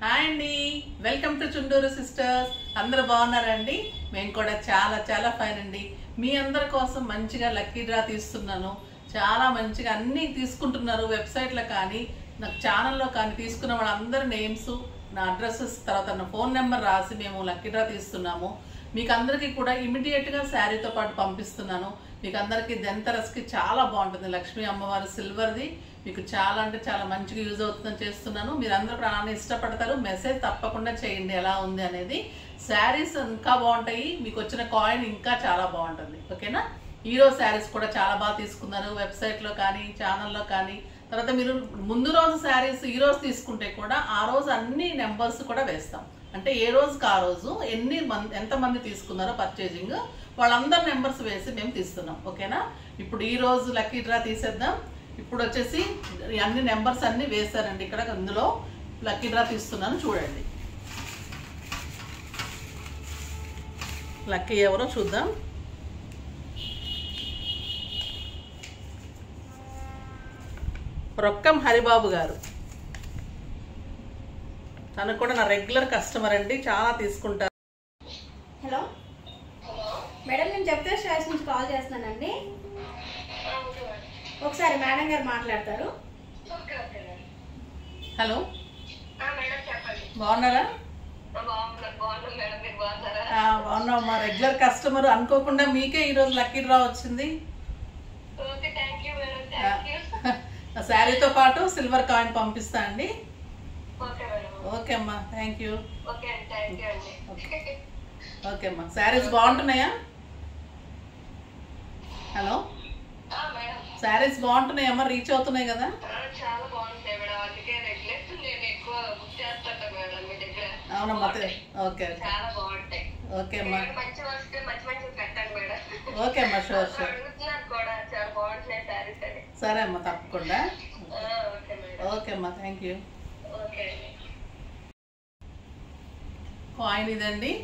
hi అండి welcome to Chunduru sisters అందరూ బాగున్నారండి మేము కూడా చాలా చాలా ఫైన్ అండి మీ అందరి కోసం మంచిగా లక్కీ డ్రా తీస్తున్నాను చాలా మంచిగా అన్నీ తీసుకుంటున్నారు వెబ్సైట్లో కానీ నాకు ఛానల్లో కానీ తీసుకున్న వాళ్ళందరి నేమ్స్ నా అడ్రస్సెస్ తర్వాత నా ఫోన్ నెంబర్ రాసి మేము లక్కీ డ్రా తీస్తున్నాము మీకు అందరికీ కూడా ఇమీడియట్గా శారీతో పాటు పంపిస్తున్నాను మీకు అందరికీ దెంతరస్కి చాలా బాగుంటుంది లక్ష్మీ అమ్మవారి సిల్వర్ది మీకు చాలా అంటే చాలా మంచిగా యూజ్ అవుతుందని చేస్తున్నాను మీరు అందరూ ప్రాణాన్ని ఇష్టపడతారు మెసేజ్ తప్పకుండా చేయండి ఎలా ఉంది అనేది శారీస్ ఇంకా బాగుంటాయి మీకు వచ్చిన కాయిన్ ఇంకా చాలా బాగుంటుంది ఓకేనా ఈరోజు శారీస్ కూడా చాలా బాగా తీసుకున్నారు వెబ్సైట్లో కానీ ఛానల్లో కానీ తర్వాత మీరు ముందు రోజు శారీస్ ఈ రోజు తీసుకుంటే కూడా ఆ రోజు అన్ని నెంబర్స్ కూడా వేస్తాం అంటే ఏ రోజుకి ఆ రోజు ఎన్ని మంది ఎంతమంది తీసుకున్నారో పర్చేజింగ్ వాళ్ళందరి నెంబర్స్ వేసి మేము తీస్తున్నాం ఓకేనా ఇప్పుడు ఈ రోజు లక్కీ డ్రా తీసేద్దాం ఇప్పుడు వచ్చేసి ఈ అన్ని నెంబర్స్ అన్ని వేశారండి ఇక్కడ ఇందులో లక్కీ డ్రా తీస్తున్నాను చూడండి లక్కీ ఎవరో చూద్దాం రొక్కం హరిబాబు గారు తను కూడా నా రెగ్యులర్ కస్టమర్ అండి చాలా తీసుకుంటారు హలో మేడం నేను చెప్తే స్టాయిస్ నుంచి కాల్ చేస్తున్నానండి ఒకసారి మేడం గారు మాట్లాడతారు హలో మేడం చెప్పండి బాగున్నారా బాగున్నాను బాగున్నాను మేడం మీరు బాగున్నారా ఆ, బాగున్నాం మా రెగ్యులర్ కస్టమర్ అనుకోకుండా మీకే ఈరోజు లక్కీ డ్రా వచ్చింది okay thank you madam thank you ఆ శారీతో పాటు సిల్వర్ కాయిన్ పంపిస్తా అండి ఓకే మేడం ఓకే అమ్మా థ్యాంక్ యూ ఓకే అండి థ్యాంక్ యూ అండి ఓకే అమ్మా శారీస్ బాగుంటున్నాయా హలో ఆ, మేడం శారీస్ బాగుంటున్నాయమ్మా రీచ్ అవుతున్నాయి కదా ఆ, చాలా బాగుంటాయి మేడం అందుకే రెగ్యులర్ నేను ఎక్కువ బుక్ చేస్తాను మేడం మీ దగ్గర అవునమ్మా ఓకే ఓకే చాలా బాగుంటాయి ఓకే అమ్మా నేను మంచి వస్తే మంచి మంచి పెట్టండి మేడం ఓకే అమ్మా షూర్ షూర్ అడుగుతున్నారు కూడా చాలా బాగుంటున్నాయి శారీస్ అని సరే అమ్మా తప్పకుండా ఆ, ఓకే మేడం ఓకే అమ్మా థ్యాంక్ యూ ఓకే అండి కాయిన్ ఇదండి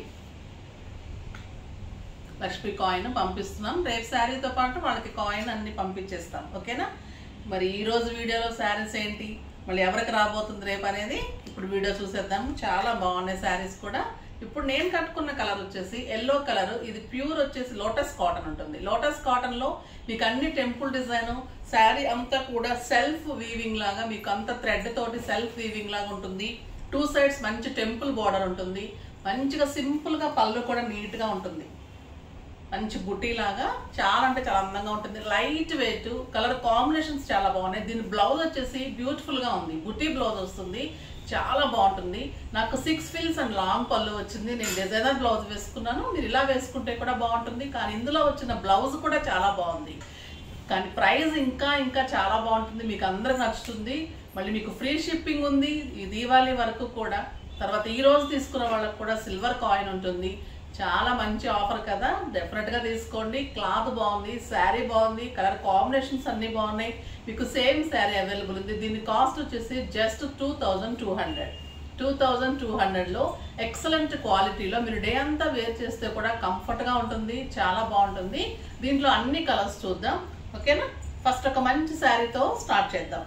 లక్ష్మి కాయిన్ పంపిస్తున్నాం రేపు శారీతో పాటు వాళ్ళకి కాయిన్ అన్ని పంపించేస్తాం ఓకేనా మరి ఈ రోజు వీడియోలో శారీస్ ఏంటి మళ్ళీ ఎవరికి రాబోతుంది రేపు అనేది ఇప్పుడు వీడియో చూసేద్దాం చాలా బాగున్నాయి శారీస్ కూడా ఇప్పుడు నేను కట్టుకున్న కలర్ వచ్చేసి ఎల్లో కలర్ ఇది ప్యూర్ వచ్చేసి లోటస్ కాటన్ ఉంటుంది లోటస్ కాటన్ లో మీకు అన్ని టెంపుల్ డిజైన్ శారీ అంతా కూడా సెల్ఫ్ వీవింగ్ లాగా మీకు అంత థ్రెడ్ తోటి సెల్ఫ్ వీవింగ్ లాగా ఉంటుంది టూ సైడ్స్ మంచి టెంపుల్ బార్డర్ ఉంటుంది మంచిగా సింపుల్ గా పళ్ళు కూడా నీట్ గా ఉంటుంది మంచి బుటీ లాగా చాలా అంటే చాలా అందంగా ఉంటుంది లైట్ వెయిట్ కలర్ కాంబినేషన్స్ చాలా బాగున్నాయి దీని బ్లౌజ్ వచ్చేసి బ్యూటిఫుల్ గా ఉంది బుటీ బ్లౌజ్ వస్తుంది చాలా బాగుంటుంది నాకు సిక్స్ ఫిల్స్ అండ్ లాంగ్ పళ్ళు వచ్చింది నేను డిజైనర్ బ్లౌజ్ వేసుకున్నాను మీరు ఇలా వేసుకుంటే కూడా బాగుంటుంది కానీ ఇందులో వచ్చిన బ్లౌజ్ కూడా చాలా బాగుంది కానీ ప్రైస్ ఇంకా ఇంకా చాలా బాగుంటుంది మీకు అందరికి నచ్చుతుంది మళ్ళీ మీకు ఫ్రీ షిప్పింగ్ ఉంది ఈ దీవాళీ వరకు కూడా తర్వాత ఈ రోజు తీసుకున్న వాళ్ళకి కూడా సిల్వర్ కాయిన్ ఉంటుంది చాలా మంచి ఆఫర్ కదా డెఫినెట్ గా తీసుకోండి క్లాత్ బాగుంది శారీ బాగుంది కలర్ కాంబినేషన్స్ అన్ని బాగున్నాయి మీకు సేమ్ శారీ అవైలబుల్ ఉంది దీని కాస్ట్ వచ్చేసి just two thousand two hundred two thousand two హండ్రెడ్లో ఎక్సలెంట్ క్వాలిటీలో మీరు డే అంతా వేర్ చేస్తే కూడా కంఫర్ట్గా ఉంటుంది చాలా బాగుంటుంది దీంట్లో అన్ని కలర్స్ చూద్దాం ఓకేనా ఫస్ట్ ఒక మంచి శారీతో స్టార్ట్ చేద్దాం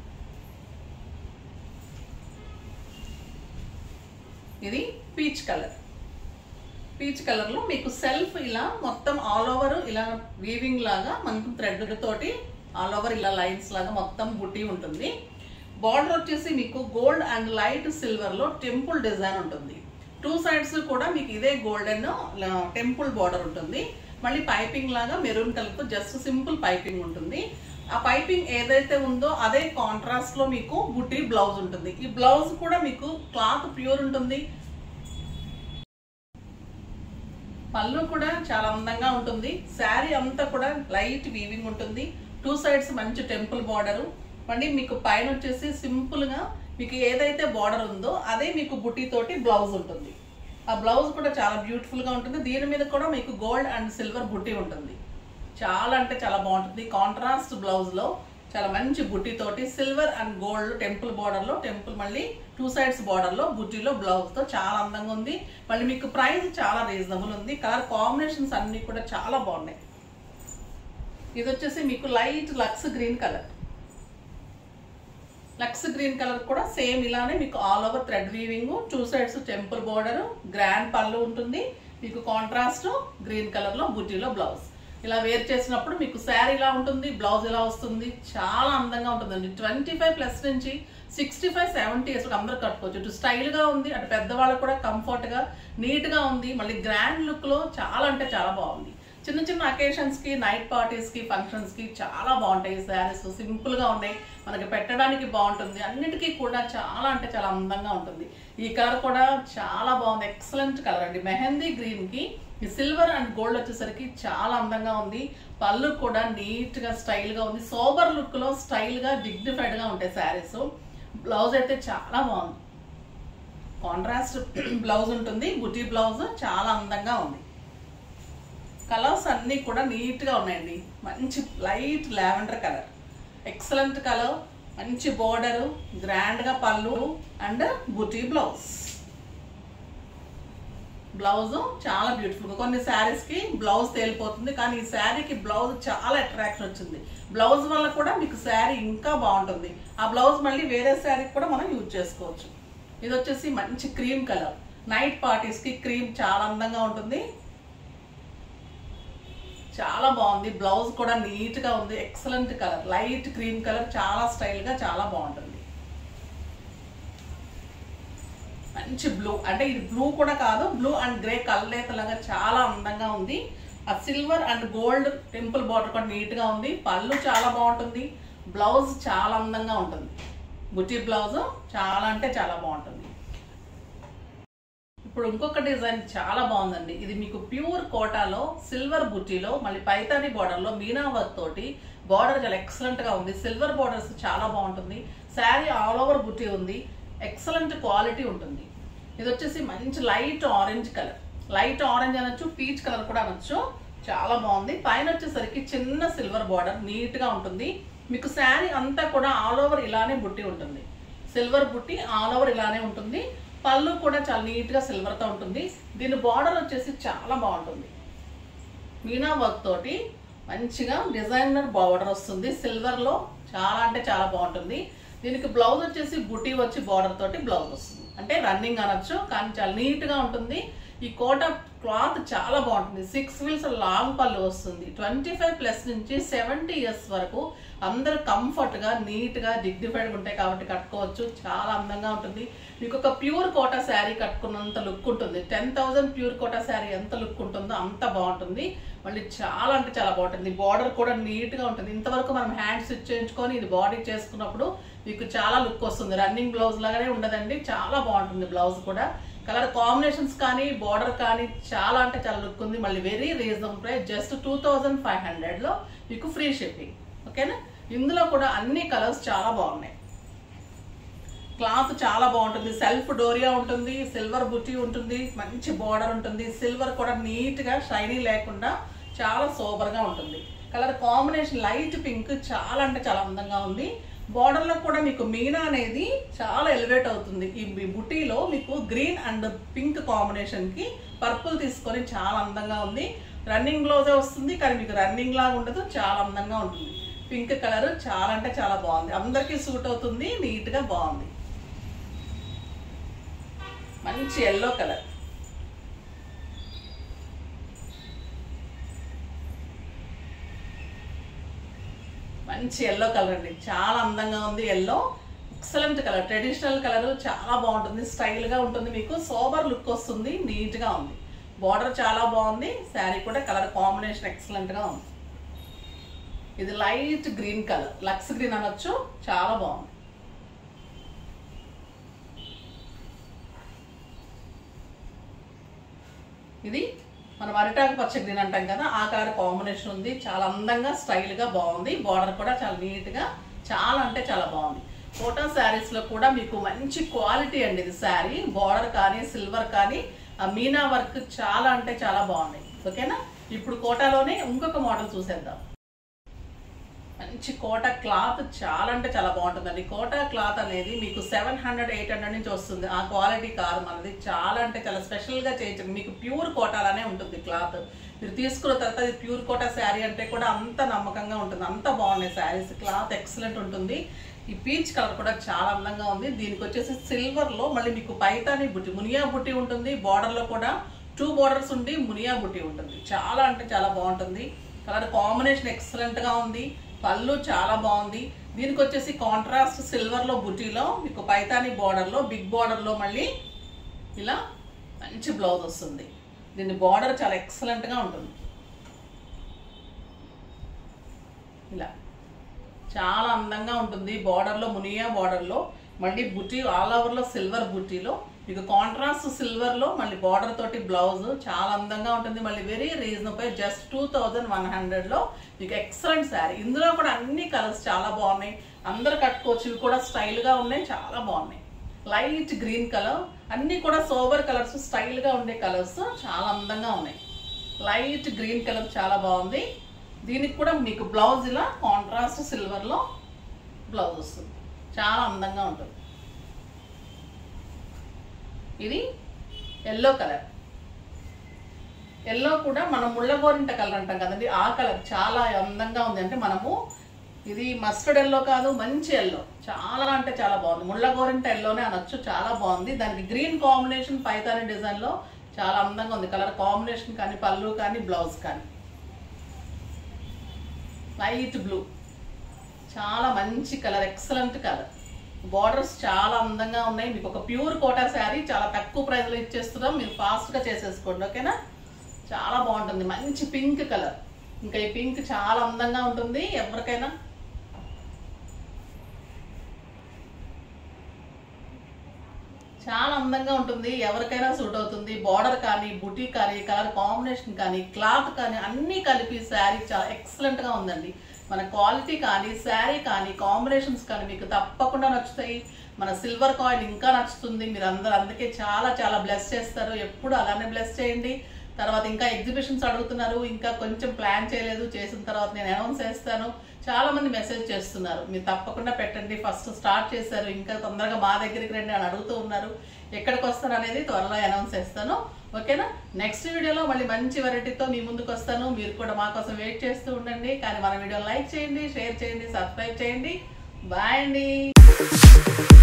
ఇది పీచ్ కలర్ పీచ్ కలర్ లో మీకు సెల్ఫ్ ఇలా మొత్తం ఆల్ ఓవర్ ఇలా వీవింగ్ లాగా మనకు థ్రెడ్ తోటి ఆల్ ఓవర్ ఇలా లైన్స్ లాగా మొత్తం బుట్టి ఉంటుంది బార్డర్ వచ్చేసి మీకు గోల్డ్ అండ్ లైట్ సిల్వర్ లో టెంపుల్ డిజైన్ ఉంటుంది టూ సైడ్స్ కూడా మీకు ఇదే గోల్డెన్ టెంపుల్ బార్డర్ ఉంటుంది మళ్ళీ పైపింగ్ లాగా మెరూన్ కలర్ తో జస్ట్ సింపుల్ పైపింగ్ ఉంటుంది ఆ పైపింగ్ ఏదైతే ఉందో అదే కాంట్రాస్ట్ లో మీకు బుట్టి బ్లౌజ్ ఉంటుంది ఈ బ్లౌజ్ కూడా మీకు క్లాత్ ప్యూర్ ఉంటుంది పళ్ళు కూడా చాలా అందంగా ఉంటుంది శారీ అంతా కూడా లైట్ వీవింగ్ ఉంటుంది టూ సైడ్స్ మంచి టెంపుల్ బార్డర్ మళ్ళీ మీకు పైన వచ్చేసి సింపుల్ గా మీకు ఏదైతే బార్డర్ ఉందో అదే మీకు బుట్టి తోటి బ్లౌజ్ ఉంటుంది ఆ బ్లౌజ్ కూడా చాలా బ్యూటిఫుల్ గా ఉంటుంది దీని మీద కూడా మీకు గోల్డ్ అండ్ సిల్వర్ బుట్టి ఉంటుంది చాలా అంటే చాలా బాగుంటుంది కాంట్రాస్ట్ బ్లౌజ్ లో చాలా మంచి బుట్టి తోటి silver and gold temple border లో టెంపుల్ మళ్ళీ టూ సైడ్స్ బార్డర్ లో బుట్టిలో బ్లౌజ్ తో చాలా అందంగా ఉంది మళ్ళీ మీకు ప్రైస్ చాలా రీజనబుల్ ఉంది కలర్ కాంబినేషన్స్ అన్ని కూడా చాలా బాగున్నాయి ఇది వచ్చేసి మీకు లైట్ లక్స్ గ్రీన్ కలర్ లక్స్ గ్రీన్ కలర్ కూడా సేమ్ ఇలానే మీకు all over thread weaving two sides temple border grand pallu ఉంటుంది మీకు కాంట్రాస్ట్ గ్రీన్ కలర్ లో బుటీలో బ్లౌజ్ ఇలా వేర్ చేసినప్పుడు మీకు శారీ ఇలా ఉంటుంది బ్లౌజ్ ఇలా వస్తుంది చాలా అందంగా ఉంటుందండి ట్వంటీ ఫైవ్ ప్లస్ నుంచి సిక్స్టీ ఫైవ్ సెవెంటీ ఇయర్స్ అందరూ కట్టుకోవచ్చు ఇటు స్టైల్ గా ఉంది అటు పెద్దవాళ్ళకు కూడా కంఫర్ట్ గా నీట్ గా ఉంది మళ్ళీ గ్రాండ్ లుక్ లో చాలా అంటే చాలా బాగుంది చిన్న చిన్న అకేషన్స్ కి నైట్ పార్టీస్ కి ఫంక్షన్స్ కి చాలా బాగుంటాయి శారీస్ సింపుల్ గా ఉన్నాయి మనకి పెట్టడానికి బాగుంటుంది అన్నిటికీ కూడా చాలా అంటే చాలా అందంగా ఉంటుంది ఈ కలర్ కూడా చాలా బాగుంది ఎక్సలెంట్ కలర్ అండి మెహందీ గ్రీన్ కి ఈ సిల్వర్ అండ్ గోల్డ్ వచ్చేసరికి చాలా అందంగా ఉంది పళ్ళు కూడా నీట్ గా స్టైల్ గా ఉంది సోబర్ లుక్ లో స్టైల్ గా డిగ్నిఫైడ్ గా ఉంటాయి శారీస్ బ్లౌజ్ అయితే చాలా బాగుంది కాంట్రాస్ట్ బ్లౌజ్ ఉంటుంది బుటీ బ్లౌజ్ చాలా అందంగా ఉంది కలర్స్ అన్నీ కూడా నీట్గా ఉన్నాయండి మంచి light lavender colour excellent colour మంచి బోర్డరు గ్రాండ్గా పళ్ళు అండ్ బుటీ బ్లౌజ్ బ్లౌజ్ చాలా బ్యూటిఫుల్ కొన్ని శారీస్ కి బ్లౌజ్ తేలిపోతుంది కానీ ఈ శారీకి బ్లౌజ్ చాలా అట్రాక్షన్ వచ్చింది బ్లౌజ్ వల్ల కూడా మీకు శారీ ఇంకా బాగుంటుంది ఆ బ్లౌజ్ మళ్ళీ వేరే శారీకి కూడా మనం యూజ్ చేసుకోవచ్చు ఇది వచ్చేసి మంచి క్రీమ్ కలర్ నైట్ పార్టీస్ కి క్రీమ్ చాలా అందంగా ఉంటుంది చాలా బాగుంది బ్లౌజ్ కూడా నీట్ గా ఉంది excellent colour light cream colour చాలా స్టైల్ గా చాలా బాగుంటుంది మంచి బ్లూ అంటే ఇది బ్లూ కూడా కాదు బ్లూ అండ్ గ్రే కలలేతలాగా చాలా అందంగా ఉంది ఆ silver and gold temple border కూడా నీట్ గా ఉంది పళ్ళు చాలా బాగుంటుంది బ్లౌజ్ చాలా అందంగా ఉంటుంది బుటీ బ్లౌజ్ చాలా అంటే చాలా బాగుంటుంది ఇప్పుడు ఇంకొక డిజైన్ చాలా బాగుందండి ఇది మీకు ప్యూర్ కోటాలో సిల్వర్ బుట్టీలో మళ్ళీ పైతాని బార్డర్ లో మీనా వర్క్ తోటి బార్డర్ చాలా ఎక్సలెంట్ గా ఉంది సిల్వర్ బార్డర్స్ చాలా బాగుంటుంది శారీ ఆల్ ఓవర్ బుట్టి ఉంది ఎక్సలెంట్ క్వాలిటీ ఉంటుంది ఇది వచ్చేసి మంచి light orange colour light orange అనొచ్చు పీచ్ కలర్ కూడా అనొచ్చు చాలా బాగుంది పైన వచ్చేసరికి చిన్న సిల్వర్ బార్డర్ నీట్ గా ఉంటుంది మీకు శారీ అంతా కూడా ఆల్ ఓవర్ ఇలానే బుట్టి ఉంటుంది సిల్వర్ బుట్టి ఆల్ ఓవర్ ఇలానే ఉంటుంది పళ్ళు కూడా చాలా నీట్ గా సిల్వర్ తో ఉంటుంది దీని బార్డర్ వచ్చేసి చాలా బాగుంటుంది మీనా వర్క్ తోటి మంచిగా డిజైనర్ బార్డర్ వస్తుంది సిల్వర్ లో చాలా అంటే చాలా బాగుంటుంది దీనికి బ్లౌజ్ వచ్చేసి బుటీ వచ్చి బార్డర్ తోటి బ్లౌజ్ వస్తుంది అంటే రన్నింగ్ అనొచ్చు కానీ చాలా నీట్ గా ఉంటుంది ఈ కోట క్లాత్ చాలా బాగుంటుంది సిక్స్ వీల్స్ లాంగ్ పళ్ళు వస్తుంది ట్వంటీ ఫైవ్ ప్లస్ నుంచి సెవెంటీ ఇయర్స్ వరకు అందరు కంఫర్ట్ గా నీట్ గా డిగ్నిఫైడ్ ఉంటాయి కాబట్టి కట్టుకోవచ్చు చాలా అందంగా ఉంటుంది మీకు ఒక ప్యూర్ కోటా శారీ కట్టుకున్నంత లుక్ ఉంటుంది ten thousand pure Kota sari ఎంత లుక్ ఉంటుందో అంత బాగుంటుంది మళ్ళీ చాలా అంటే చాలా బాగుంటుంది బార్డర్ కూడా నీట్ గా ఉంటుంది ఇంతవరకు మనం హ్యాండ్ స్టిచ్ చేయించుకొని ఇది బాడీ చేసుకున్నప్పుడు మీకు చాలా లుక్ వస్తుంది రన్నింగ్ బ్లౌజ్ లాగానే ఉండదండి చాలా బాగుంటుంది బ్లౌజ్ కూడా కలర్ కాంబినేషన్స్ కానీ బార్డర్ కానీ చాలా అంటే చాలా లుక్ ఉంది మళ్ళీ very reasonable price just two thousand five హండ్రెడ్లో మీకు ఫ్రీ షిప్పింగ్ ఓకేనా ఇందులో కూడా అన్ని కలర్స్ చాలా బాగున్నాయి క్లాత్ చాలా బాగుంటుంది సెల్ఫ్ డోరియా ఉంటుంది సిల్వర్ బుట్టి ఉంటుంది మంచి బార్డర్ ఉంటుంది సిల్వర్ కూడా నీట్ గా షైనీ లేకుండా చాలా సూపర్ గా ఉంటుంది కలర్ కాంబినేషన్ లైట్ పింక్ చాలా అంటే చాలా అందంగా ఉంది బార్డర్ లో కూడా మీకు మీనా అనేది చాలా ఎలివేట్ అవుతుంది ఈ బి- బుటీలో మీకు గ్రీన్ అండ్ పింక్ కాంబినేషన్ కి పర్పుల్ తీసుకొని చాలా అందంగా ఉంది రన్నింగ్ బ్లౌజే వస్తుంది కానీ మీకు రన్నింగ్ లాగా ఉండదు చాలా అందంగా ఉంటుంది పింక్ కలర్ చాలా అంటే చాలా బాగుంది అందరికీ సూట్ అవుతుంది నీట్ గా బాగుంది మంచి ఎల్లో కలర్ మంచి ఎల్లో కలర్ అండి చాలా అందంగా ఉంది yellow excellent colour traditional colour చాలా బాగుంటుంది స్టైల్ గా ఉంటుంది మీకు సోబర్ లుక్ వస్తుంది నీట్ గా ఉంది బార్డర్ చాలా బాగుంది శారీ కూడా కలర్ కాంబినేషన్ ఎక్సలెంట్ గా ఉంది ఇది లైట్ గ్రీన్ కలర్ లక్స్ గ్రీన్ అనొచ్చు చాలా బాగుంది ఇది మనం అరిటాకు పచ్చ గ్రీన్ అంటాం కదా ఆ కలర్ కాంబినేషన్ ఉంది చాలా అందంగా స్టైల్ గా బాగుంది బార్డర్ కూడా చాలా నీట్ గా చాలా అంటే చాలా బాగుంది కోటా శారీస్ లో కూడా మీకు మంచి క్వాలిటీ అండి ఇది శారీ బార్డర్ కానీ సిల్వర్ కానీ ఆ మీనా వర్క్ చాలా అంటే చాలా బాగున్నాయి ఓకేనా ఇప్పుడు కోటాలోనే ఇంకొక మోడల్ చూసేద్దాం మంచి కోట క్లాత్ చాలా అంటే చాలా బాగుంటుందండి కోట క్లాత్ అనేది మీకు సెవెన్ హండ్రెడ్ ఎయిట్ హండ్రెడ్ నుంచి వస్తుంది ఆ క్వాలిటీ కాదు మనది చాలా అంటే చాలా స్పెషల్గా చేయించండి మీకు ప్యూర్ కోటాలానే ఉంటుంది క్లాత్ మీరు తీసుకున్న తర్వాత ఇది ప్యూర్ కోటా శారీ అంటే కూడా అంత నమ్మకంగా ఉంటుంది అంత బాగున్నాయి శారీస్ క్లాత్ ఎక్సలెంట్ ఉంటుంది ఈ పీచ్ కలర్ కూడా చాలా అందంగా ఉంది దీనికి వచ్చేసి సిల్వర్ లో మళ్ళీ మీకు పైతాని బుట్టి మునియా బుట్టి ఉంటుంది బార్డర్ లో కూడా టూ బార్డర్స్ ఉండి మునియా బుట్టి ఉంటుంది చాలా అంటే చాలా బాగుంటుంది కలర్ కాంబినేషన్ ఎక్సలెంట్ గా ఉంది పళ్ళు చాలా బాగుంది దీనికి వచ్చేసి కాంట్రాస్ట్ సిల్వర్ లో బుట్టీలో మీకు పైతాని బార్డర్ లో బిగ్ బార్డర్ లో మళ్ళీ ఇలా మంచి బ్లౌజ్ వస్తుంది దీని బార్డర్ చాలా ఎక్సలెంట్ గా ఉంటుంది ఇలా చాలా అందంగా ఉంటుంది బార్డర్లో మునియా బార్డర్లో మళ్ళీ బుట్టి ఆల్ ఓవర్లో సిల్వర్ బుట్టీలో మీకు కాంట్రాస్ట్ సిల్వర్లో మళ్ళీ బార్డర్ తోటి బ్లౌజ్ చాలా అందంగా ఉంటుంది మళ్ళీ very reasonable just two thousand one హండ్రెడ్లో మీకు ఎక్సలెంట్ శారీ ఇందులో కూడా అన్ని కలర్స్ చాలా బాగున్నాయి అందరు కట్టుకోవచ్చు ఇవి కూడా స్టైల్గా ఉన్నాయి చాలా బాగున్నాయి లైట్ గ్రీన్ కలర్ అన్ని కూడా సోబర్ కలర్స్ స్టైల్గా ఉండే కలర్స్ చాలా అందంగా ఉన్నాయి లైట్ గ్రీన్ కలర్ చాలా బాగుంది దీనికి కూడా మీకు బ్లౌజ్ ఇలా కాంట్రాస్ట్ సిల్వర్లో బ్లౌజ్ వస్తుంది చాలా అందంగా ఉంటుంది ఇది ఎల్లో కలర్ ఎల్లో కూడా మనం ముళ్ళగోరింట కలర్ అంటాం కదండి ఆ కలర్ చాలా అందంగా ఉంది అంటే మనము ఇది మస్టర్డ్ ఎల్లో కాదు మంచి ఎల్లో చాలా అంటే చాలా బాగుంది ముళ్ళగోరింట ఎల్లోనే అనొచ్చు చాలా బాగుంది దానికి గ్రీన్ కాంబినేషన్ పైతాని డిజైన్లో చాలా అందంగా ఉంది కలర్ కాంబినేషన్ కానీ పళ్ళు కానీ బ్లౌజ్ కానీ లైట్ బ్లూ చాలా మంచి కలర్ ఎక్సలెంట్ కలర్ బార్డర్స్ చాలా అందంగా ఉన్నాయి మీకు ఒక ప్యూర్ కోటా శారీ చాలా తక్కువ ప్రైస్లో ఇచ్చేస్తున్నాం మీరు ఫాస్ట్గా చేసేసుకోండి ఓకేనా చాలా బాగుంటుంది మంచి పింక్ కలర్ ఇంకా ఈ పింక్ చాలా అందంగా ఉంటుంది ఎవరికైనా చాలా అందంగా ఉంటుంది ఎవరికైనా సూట్ అవుతుంది బార్డర్ కానీ బుటీ కానీ కలర్ కాంబినేషన్ కానీ క్లాత్ కానీ అన్నీ కలిపి శారీ చాలా ఎక్సలెంట్ గా ఉందండి మన క్వాలిటీ కానీ శారీ కానీ కాంబినేషన్స్ కానీ మీకు తప్పకుండా నచ్చుతాయి మన సిల్వర్ కాయిన్ ఇంకా నచ్చుతుంది మీరు అందరూ అందుకే చాలా చాలా బ్లెస్ చేస్తారు ఎప్పుడు అలానే బ్లెస్ చేయండి తర్వాత ఇంకా ఎగ్జిబిషన్స్ అడుగుతున్నారు ఇంకా కొంచెం ప్లాన్ చేయలేదు చేసిన తర్వాత నేను అనౌన్స్ చేస్తాను చాలా మంది మెసేజ్ చేస్తున్నారు మీరు తప్పకుండా పెట్టండి ఫస్ట్ స్టార్ట్ చేశారు ఇంకా తొందరగా మా దగ్గరికి రండి అని అడుగుతూ ఉన్నారు ఎక్కడికి వస్తారు అనేది త్వరలో అనౌన్స్ చేస్తాను ఓకేనా నెక్స్ట్ వీడియోలో మళ్ళీ మంచి వెరైటీతో మీ ముందుకు వస్తాను మీరు కూడా మా కోసం వెయిట్ చేస్తూ ఉండండి కానీ మన వీడియో లైక్ చేయండి షేర్ చేయండి సబ్స్క్రైబ్ చేయండి బాయ్ అండి